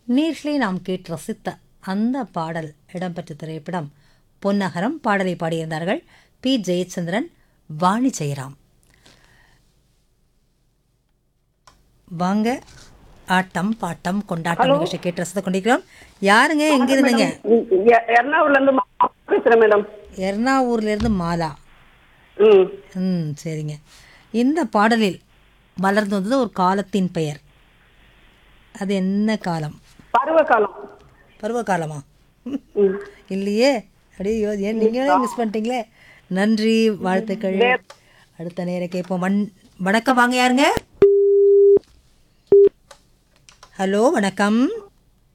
நேர்களே நாம் கேட்டு ரசித்த அந்த பாடல் இடம்பெற்ற திரைப்படம் பொன்னகரம் பாடலை பாடியிருந்தார்கள் பி ஜெயச்சந்திரன் வாணி ஜெயராம் வாங்க ஆட்டம் பாட்டம் கொண்டாட்டம் நிகழ்ச்சி கேட்டு ரசித்து கொண்டிருக்கிறோம் யாருங்க எங்க இருந்துங்க எ- எர்ணாகுளம்ல இருந்து மா- பேசுறேன் மேடம் எர்ணாவூர்ல இருந்து மாலா ம் ம் சரிங்க இந்த பாடலில் மலர்ந்து வந்தது ஒரு காலத்தின் பெயர் அது என்ன காலம் பருவ காலம் பருவ காலமா ம். இல்லையே அப்படியே யோ- ஏன் நீங்களே மிஸ் பண்ணிட்டீங்களே நன்றி வாழ்த்துக்கள் அடுத்த நேரம் கேட்போம் வண் வணக்கம் வாங்க யாருங்க ஹலோ வணக்கம்